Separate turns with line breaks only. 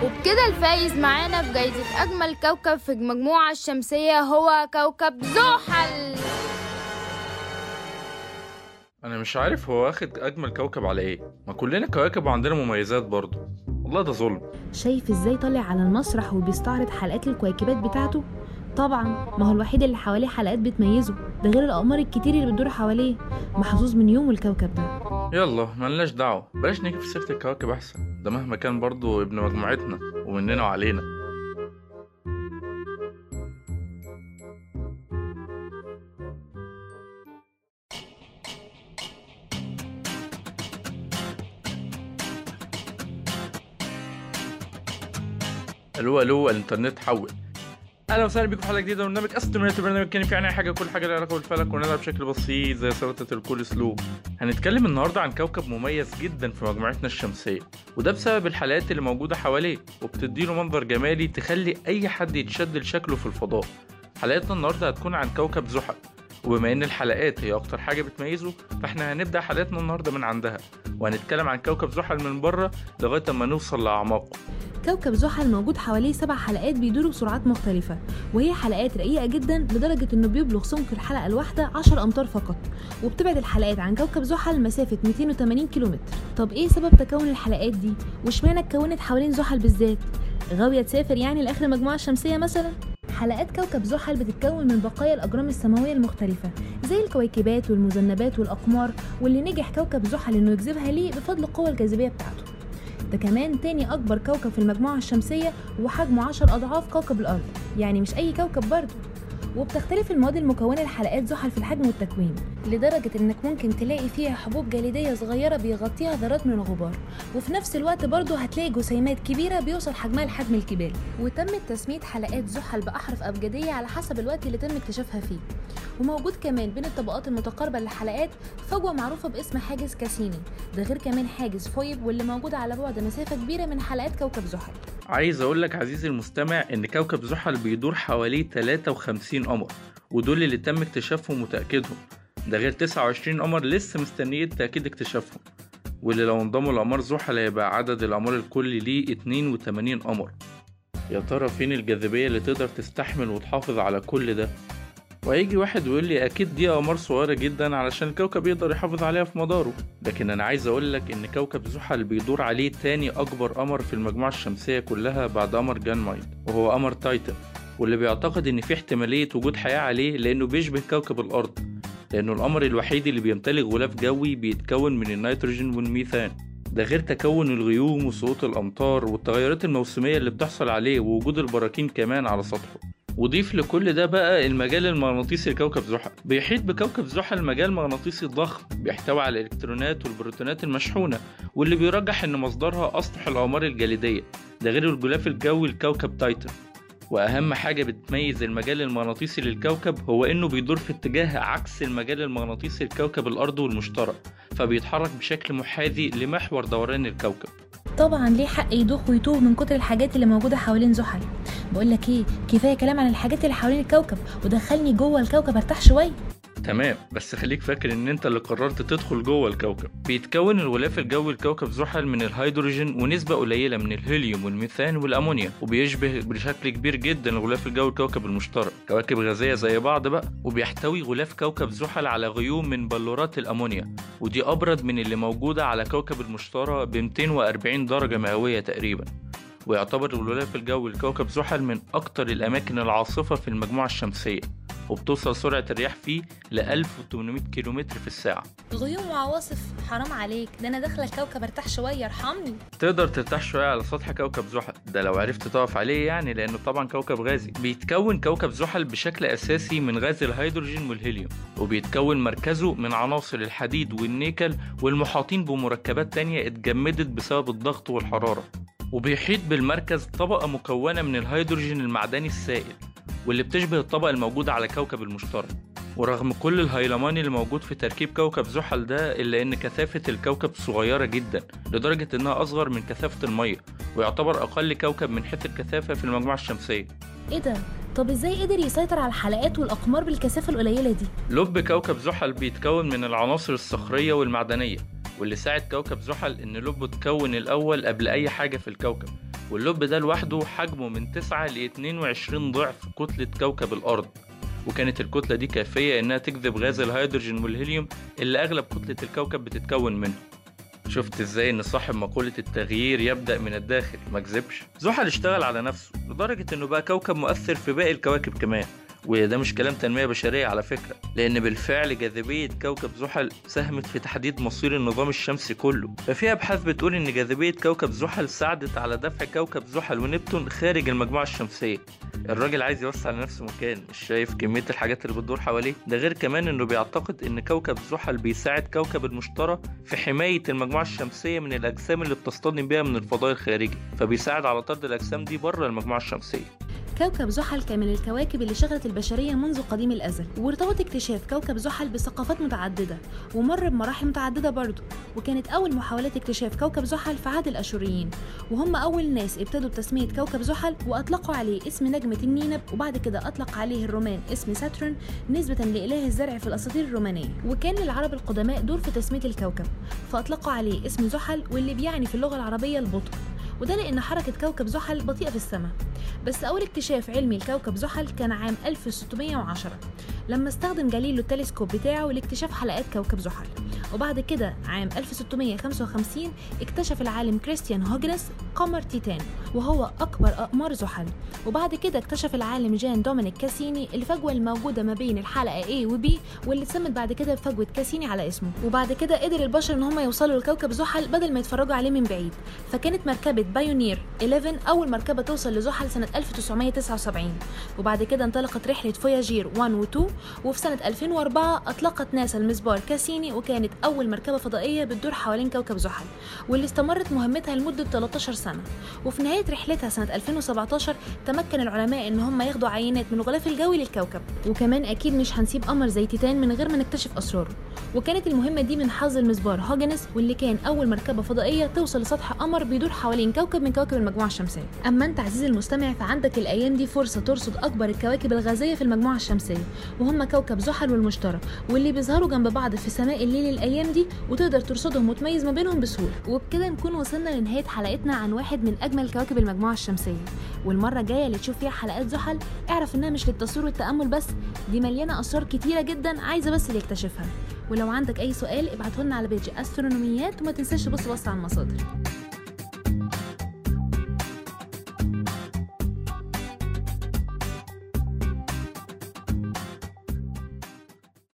وبكده الفايز معانا في جايزة أجمل كوكب في المجموعة الشمسية هو كوكب زحل
انا مش عارف هو واخد اجمل كوكب على ايه ما كلنا كواكب وعندنا مميزات برضه والله ده ظلم
شايف ازاي طالع على المسرح وبيستعرض حلقات الكويكبات بتاعته طبعا ما هو الوحيد اللي حواليه حلقات بتميزه ده غير الاقمار الكتير اللي بتدور حواليه محظوظ من يوم الكوكب ده
يلا ملناش دعوه بلاش نيجي في سيره الكواكب احسن ده مهما كان برضه ابن مجموعتنا ومننا وعلينا الو الو الانترنت حول اهلا وسهلا بكم في حلقه جديده من برنامج استمرارات البرنامج كان في عن اي حاجه كل حاجه لها علاقه بالفلك ونلعب بشكل بسيط زي سلطه الكول سلو هنتكلم النهارده عن كوكب مميز جدا في مجموعتنا الشمسيه وده بسبب الحلقات اللي موجوده حواليه وبتديله منظر جمالي تخلي اي حد يتشد لشكله في الفضاء حلقتنا النهارده هتكون عن كوكب زحل وبما ان الحلقات هي اكتر حاجه بتميزه فاحنا هنبدا حلقتنا النهارده من عندها وهنتكلم عن كوكب زحل من بره لغايه اما نوصل لاعماقه
كوكب زحل موجود حواليه سبع حلقات بيدوروا بسرعات مختلفة وهي حلقات رقيقة جدا لدرجة انه بيبلغ سمك الحلقة الواحدة 10 امتار فقط وبتبعد الحلقات عن كوكب زحل مسافة 280 كيلومتر طب ايه سبب تكون الحلقات دي واشمعنى اتكونت حوالين زحل بالذات غاوية تسافر يعني لاخر المجموعة الشمسية مثلا حلقات كوكب زحل بتتكون من بقايا الأجرام السماوية المختلفة زي الكويكبات والمذنبات والأقمار واللي نجح كوكب زحل إنه يجذبها ليه بفضل القوة الجاذبية بتاعته ده كمان تاني أكبر كوكب في المجموعة الشمسية وحجمه عشر أضعاف كوكب الأرض يعني مش أي كوكب برضه وبتختلف المواد المكونة لحلقات زحل في الحجم والتكوين لدرجة إنك ممكن تلاقي فيها حبوب جليدية صغيرة بيغطيها ذرات من الغبار وفي نفس الوقت برضه هتلاقي جسيمات كبيرة بيوصل حجمها لحجم الجبال وتم تسمية حلقات زحل بأحرف أبجدية على حسب الوقت اللي تم اكتشافها فيه وموجود كمان بين الطبقات المتقاربة للحلقات فجوة معروفة باسم حاجز كاسيني ده غير كمان حاجز فويب واللي موجود على بعد مسافة كبيرة من حلقات كوكب زحل
عايز اقول لك عزيزي المستمع ان كوكب زحل بيدور حواليه 53 قمر ودول اللي تم اكتشافهم وتأكيدهم ده غير 29 قمر لسه مستنيين تأكيد اكتشافهم واللي لو انضموا لأقمار زحل هيبقى عدد الأقمار الكلي ليه 82 قمر يا ترى فين الجاذبية اللي تقدر تستحمل وتحافظ على كل ده وهيجي واحد ويقول لي اكيد دي اقمار صغيره جدا علشان الكوكب يقدر يحافظ عليها في مداره لكن انا عايز اقول لك ان كوكب زحل بيدور عليه تاني اكبر قمر في المجموعه الشمسيه كلها بعد قمر جانمايد وهو قمر تايتن واللي بيعتقد ان في احتماليه وجود حياه عليه لانه بيشبه كوكب الارض لانه القمر الوحيد اللي بيمتلك غلاف جوي بيتكون من النيتروجين والميثان ده غير تكون الغيوم وصوت الامطار والتغيرات الموسميه اللي بتحصل عليه ووجود البراكين كمان على سطحه وضيف لكل ده بقى المجال المغناطيسي لكوكب زحل بيحيط بكوكب زحل مجال مغناطيسي ضخم بيحتوي على الالكترونات والبروتونات المشحونه واللي بيرجح ان مصدرها اسطح الاقمار الجليديه ده غير الغلاف الجوي لكوكب تايتن واهم حاجه بتميز المجال المغناطيسي للكوكب هو انه بيدور في اتجاه عكس المجال المغناطيسي لكوكب الارض والمشتري فبيتحرك بشكل محاذي لمحور دوران الكوكب
طبعا ليه حق يدوخ ويتوه من كتر الحاجات اللي موجودة حوالين زحل بقول لك ايه كفاية كلام عن الحاجات اللي حوالين الكوكب ودخلني جوه الكوكب ارتاح شوية
تمام بس خليك فاكر ان انت اللي قررت تدخل جوه الكوكب بيتكون الغلاف الجوي لكوكب زحل من الهيدروجين ونسبة قليلة من الهيليوم والميثان والامونيا وبيشبه بشكل كبير جدا الغلاف الجوي لكوكب المشتري كواكب غازية زي بعض بقى وبيحتوي غلاف كوكب زحل على غيوم من بلورات الامونيا ودي ابرد من اللي موجودة على كوكب المشتري ب 240 درجة مئوية تقريبا ويعتبر الغلاف الجوي لكوكب زحل من أكتر الأماكن العاصفة في المجموعة الشمسية وبتوصل سرعة الرياح فيه ل 1800 كيلومتر في الساعة
غيوم وعواصف حرام عليك ده انا داخله الكوكب ارتاح شويه ارحمني
تقدر ترتاح شوية على سطح كوكب زحل ده لو عرفت تقف عليه يعني لأنه طبعا كوكب غازي بيتكون كوكب زحل بشكل أساسي من غاز الهيدروجين والهيليوم وبيتكون مركزه من عناصر الحديد والنيكل والمحاطين بمركبات تانية اتجمدت بسبب الضغط والحرارة وبيحيط بالمركز طبقة مكونة من الهيدروجين المعدني السائل واللي بتشبه الطبقة الموجودة على كوكب المشتري ورغم كل الهيلمان اللي موجود في تركيب كوكب زحل ده إلا إن كثافة الكوكب صغيرة جدا لدرجة إنها أصغر من كثافة المية ويعتبر أقل كوكب من حيث الكثافة في المجموعة الشمسية
ايه ده طب ازاي قدر يسيطر على الحلقات والاقمار بالكثافه القليله دي
لب كوكب زحل بيتكون من العناصر الصخرية والمعدنية واللي ساعد كوكب زحل إن لبه اتكون الأول قبل أي حاجة في الكوكب واللب ده لوحده حجمه من 9 ل 22 ضعف كتلة كوكب الأرض وكانت الكتلة دي كافية إنها تجذب غاز الهيدروجين والهيليوم اللي أغلب كتلة الكوكب بتتكون منه شفت ازاي ان صاحب مقولة التغيير يبدأ من الداخل ما كذبش زحل اشتغل على نفسه لدرجة انه بقى كوكب مؤثر في باقي الكواكب كمان وده مش كلام تنمية بشرية على فكرة لأن بالفعل جاذبية كوكب زحل ساهمت في تحديد مصير النظام الشمسي كله ففي أبحاث بتقول إن جاذبية كوكب زحل ساعدت على دفع كوكب زحل ونبتون خارج المجموعة الشمسية الراجل عايز يوسع لنفسه مكان مش شايف كمية الحاجات اللي بتدور حواليه ده غير كمان إنه بيعتقد إن كوكب زحل بيساعد كوكب المشتري في حماية المجموعة الشمسية من الأجسام اللي بتصطدم بيها من الفضاء الخارجي فبيساعد على طرد الأجسام دي بره المجموعة الشمسية
كوكب زحل كان من الكواكب اللي شغلت البشرية منذ قديم الأزل وارتبط اكتشاف كوكب زحل بثقافات متعددة ومر بمراحل متعددة برضه وكانت أول محاولات اكتشاف كوكب زحل في عهد الأشوريين وهم أول ناس ابتدوا بتسمية كوكب زحل وأطلقوا عليه اسم نجمة النينب وبعد كده أطلق عليه الرومان اسم ساترن نسبة لإله الزرع في الأساطير الرومانية وكان للعرب القدماء دور في تسمية الكوكب فأطلقوا عليه اسم زحل واللي بيعني في اللغة العربية البطء وده لأن حركة كوكب زحل بطيئة في السماء بس أول اكتشاف علمي لكوكب زحل كان عام 1610 لما استخدم جاليليو التلسكوب بتاعه لاكتشاف حلقات كوكب زحل وبعد كده عام 1655 اكتشف العالم كريستيان هوجنس قمر تيتان وهو أكبر أقمار زحل وبعد كده اكتشف العالم جان دومينيك كاسيني الفجوة الموجودة ما بين الحلقة A و B واللي اتسمت بعد كده بفجوة كاسيني على اسمه وبعد كده قدر البشر ان هم يوصلوا لكوكب زحل بدل ما يتفرجوا عليه من بعيد فكانت مركبة بايونير 11 أول مركبة توصل لزحل سنة 1979 وبعد كده انطلقت رحلة فوياجير 1 و 2 وفي سنة 2004 أطلقت ناسا المسبار كاسيني وكانت أول مركبة فضائية بتدور حوالين كوكب زحل واللي استمرت مهمتها لمدة 13 سنة وفي نهاية رحلتها سنة 2017 تمكن العلماء إن هم ياخدوا عينات من الغلاف الجوي للكوكب وكمان أكيد مش هنسيب قمر زي تيتان من غير ما نكتشف أسراره وكانت المهمة دي من حظ المسبار هوجنس واللي كان أول مركبة فضائية توصل لسطح قمر بيدور حوالين كوكب من كواكب المجموعة الشمسية أما أنت عزيزي المستمع فعندك الأيام دي فرصة ترصد أكبر الكواكب الغازية في المجموعة الشمسية وهم كوكب زحل والمشتري واللي بيظهروا جنب بعض في سماء الليل الأيام دي وتقدر ترصدهم وتميز ما بينهم بسهولة وبكده نكون وصلنا لنهاية حلقتنا عن واحد من أجمل كواكب المجموعة الشمسية والمرة الجاية اللي تشوف فيها حلقات زحل اعرف إنها مش للتصوير والتأمل بس دي مليانة أسرار كتيرة جدا عايزة بس اللي يكتشفها ولو عندك أي سؤال ابعته لنا على بيج أسترونوميات وما تنساش تبص بص على المصادر